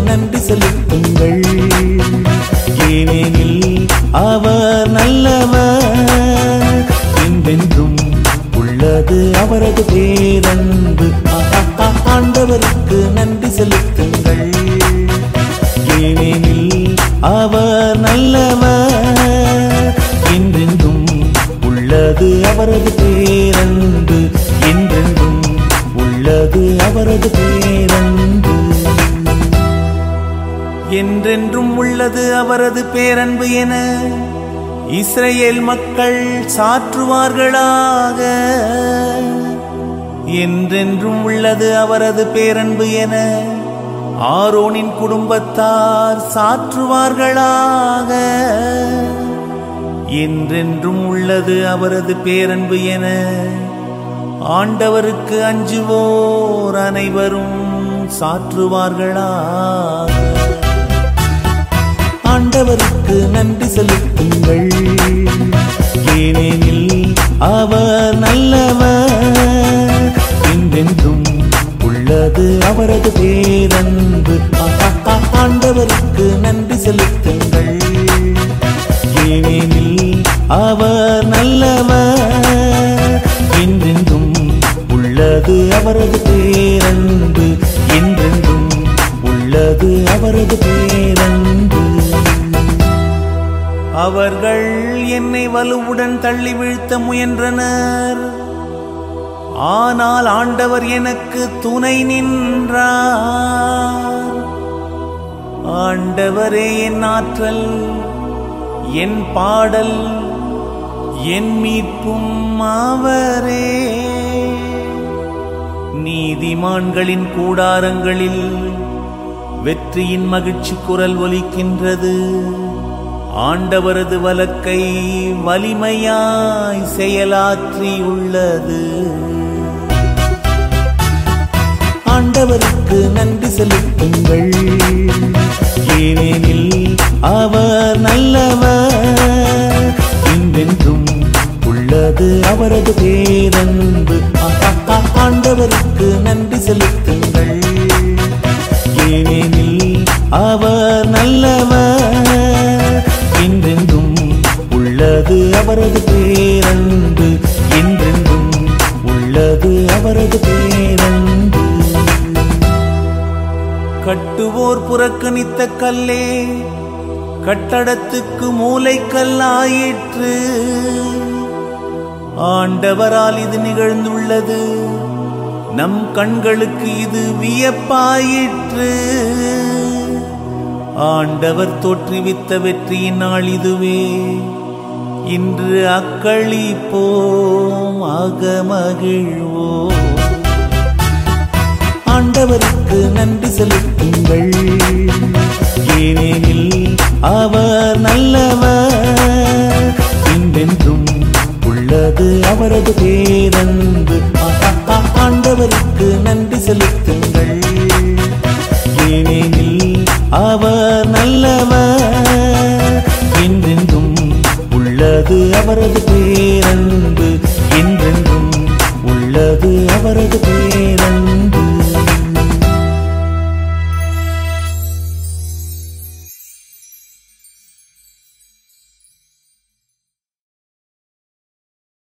நன்றி செலுத்துங்கள் ஏனெனில் அவர் நல்லவர் என்றென்றும் உள்ளது அவரது பேரன்பு ஆ, ஆ, ஆ, ஆண்டவருக்கு நன்றி செலுத்துங்கள் ஏனெனில் அவர் நல்லவர் என்றென்றும் உள்ளது அவரது பேரன்பு என்றென்றும் உள்ளது அவரது பேரன்பு என்றென்றும் உள்ளது அவரது பேரன்பு என இஸ்ரேல் மக்கள் சாற்றுவார்களாக என்றென்றும் உள்ளது அவரது பேரன்பு என ஆரோனின் குடும்பத்தார் சாற்றுவார்களாக என்றென்றும் உள்ளது அவரது பேரன்பு என ஆண்டவருக்கு அஞ்சுவோர் அனைவரும் சாற்றுவார்களாக ஆண்டவருக்கு நன்றி செலுத்துங்கள் ஏனெனில் அவர் நல்லவர் என்றென்றும் உள்ளது அவரது பேரன்பு ஆ, ஆ, ஆ, ஆண்டவருக்கு நன்றி செலுத்துங்கள் ஏனெனில் அவர் நல்லவர் என்றென்றும் உள்ளது அவரது பேரன்பு என்றென்றும் உள்ளது அவரது பேரன்பு அவர்கள் என்னை வலுவுடன் தள்ளி வீழ்த்த முயன்றனர் ஆனால் ஆண்டவர் எனக்கு துணை நின்றார் ஆண்டவரே என் ஆற்றல் என் பாடல் என் மீட்பும் அவரே நீதிமான்களின் கூடாரங்களில் வெற்றியின் மகிழ்ச்சி குரல் ஒலிக்கின்றது ஆண்டவரது வலக்கை வலிமையாய் செயலாற்றியுள்ளது ஆண்டவருக்கு நன்றி செலுத்துங்கள் ஏனெனில் அவர் நல்லவர் என்றென்றும் உள்ளது அவரது பேரன்பு ஆ, ஆ, ஆ, ஆண்டவருக்கு நன்றி செலுத்துங்கள் ஏனெனில் அவர் நல்லவர் என்றென்றும் உள்ளது அவரது பேரன்பு என்றென்றும் உள்ளது அவரது பேரன்பு கட்டுவோர் புறக்கணித்த கல்லே கட்டடத்துக்கு மூளைக்கல்லாயிற்று ஆண்டவரால் இது நிகழ்ந்துள்ளது நம் கண்களுக்கு இது வியப்பாயிற்று ஆண்டவர் தோற்றுவித்த வெற்றியின் நாள் இதுவே இன்று அக்களிப்போம் அகமகிழ்வோம் ஆண்டவருக்கு நன்றி செலுத்துங்கள் ஏனெனில் அவர் நல்லவர் என்றென்றும் உள்ளது அவரது பேரன்பு ஆ, ஆ, ஆ, ஆண்டவருக்கு நன்றி செலுத்துங்கள் ஏனெனில் அவர் நல்லவர் என்றென்றும் உள்ளது அவரது பேரன்பு என்றென்றும் உள்ளது அவரது பேரன்பு